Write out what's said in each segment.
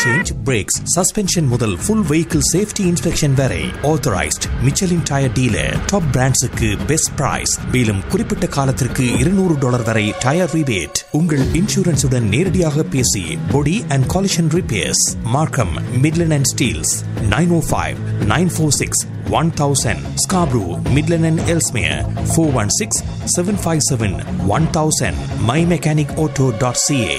change brakes suspension முதல் full vehicle safety inspection வரை authorised Michelin tyre dealer top பிராண்ட்ஸுக்கு best price மேலும் குறிப்பிட்ட காலத்திற்கு இருநூறு டாலர் வரை டயர் ரிபேட் உங்கள் இன்சூரன்ஸுடன் நேரடியாக பேசி body and collision repairs Markham Midland and Steeles nine O five nine four six one thousand Scarborough Midland and Ellesmere four one six seven five seven one thousand my mechanic auto dot C A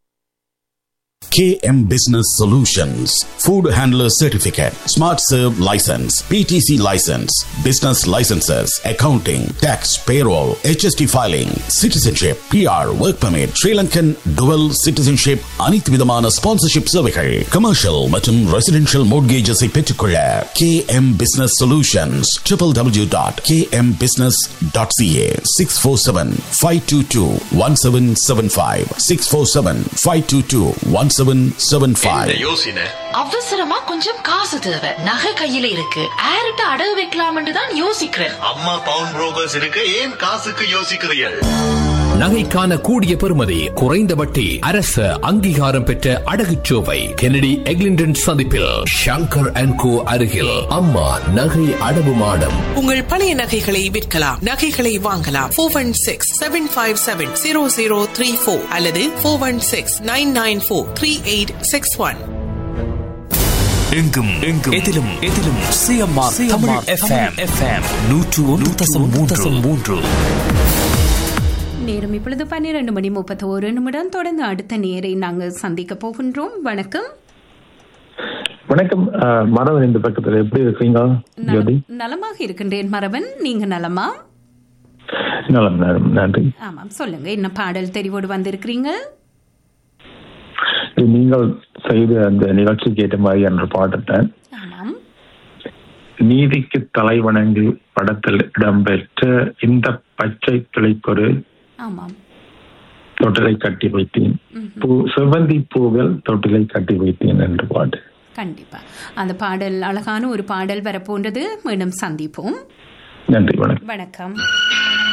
KM Business Solutions, Food Handler Certificate, Smart Serve License, PTC License, Business Licenses, Accounting, Tax, Payroll, HST Filing, Citizenship, PR, Work Permit, Sri Lankan Dual Citizenship, அனைத்து விதமான sponsorship சேவைகள் commercial மற்றும் residential மோட்கேஜஸை பெற்றுக்கொள்ள KM Business Solutions, www.kmbusiness.ca 647-522-1775 647-522-1775 யோசனை அவசரமா கொஞ்சம் காசு தேவை நகை கையில இருக்கு ஆரிட்ட அடகு வைக்கலாம்னு தான் யோசிக்கிறேன் அம்மா பவுன் புரோக்கர்ஸ் இருக்கு ஏன் காசுக்கு யோசிக்கிறீர்கள் நகைக்கான கூடிய பெறுமதி குறைந்த வட்டி அரசு அங்கீகாரம் பெற்ற அடகுச்சோவை கெனடி எக்லிண்டன் சந்திப்பில் ஷங்கர் அண்ட் கோ அருகில் அம்மா நகை அடவு மாடம் உங்கள் பழைய நகைகளை விற்கலாம் நகைகளை வாங்கலாம் four one six seven five seven zero zero three four அல்லது four one six nine nine four three eight six one எங்கும் எங்கும் எதிலும் எதிலும் சிஎம்ஆர் தமிழ் எஃப்எம் எஃப்எம் நூற்று ஒன்று தசம் மூன்று மூன்று நேரம் இப்பொழுது பன்னிரண்டு மணி முப்பத்தி ஒரு நிமிடம் தொடர்ந்து அடுத்த நேரை நாங்கள் சந்திக்க போகின்றோம் வணக்கம் வணக்கம் அஹ், மரவன் இந்த பக்கத்துல எப்படி இருக்கீங்க ஜோதி நலம்- நலமாக இருக்கின்றேன் மரவன் நீங்க நலமா நலம் நலம் நன்றி ஆமாம் சொல்லுங்க என்ன பாடல் தெரிவோடு வந்திருக்கிறீங்க இது நீங்கள் செய்த அந்த நிகழ்ச்சிக்கு ஏற்ற மாதிரி என்ற பாட்டுட்டேன் ஆமாம் நீதிக்கு தலைவணங்கு படத்தில் இடம்பெற்ற இந்த பச்சை கிளைக்கொரு ஆமாம் தொட்டிலை கட்டி வைத்தேன் பூ செவ்வந்தி பூவில் தொட்டிலை கட்டி வைத்தேன் என்று பாட்டு கண்டிப்பா அந்த பாடல் அழகான ஒரு பாடல் வரப்போன்றது மீண்டும் சந்திப்போம் நன்றி வணக்கம் வணக்கம்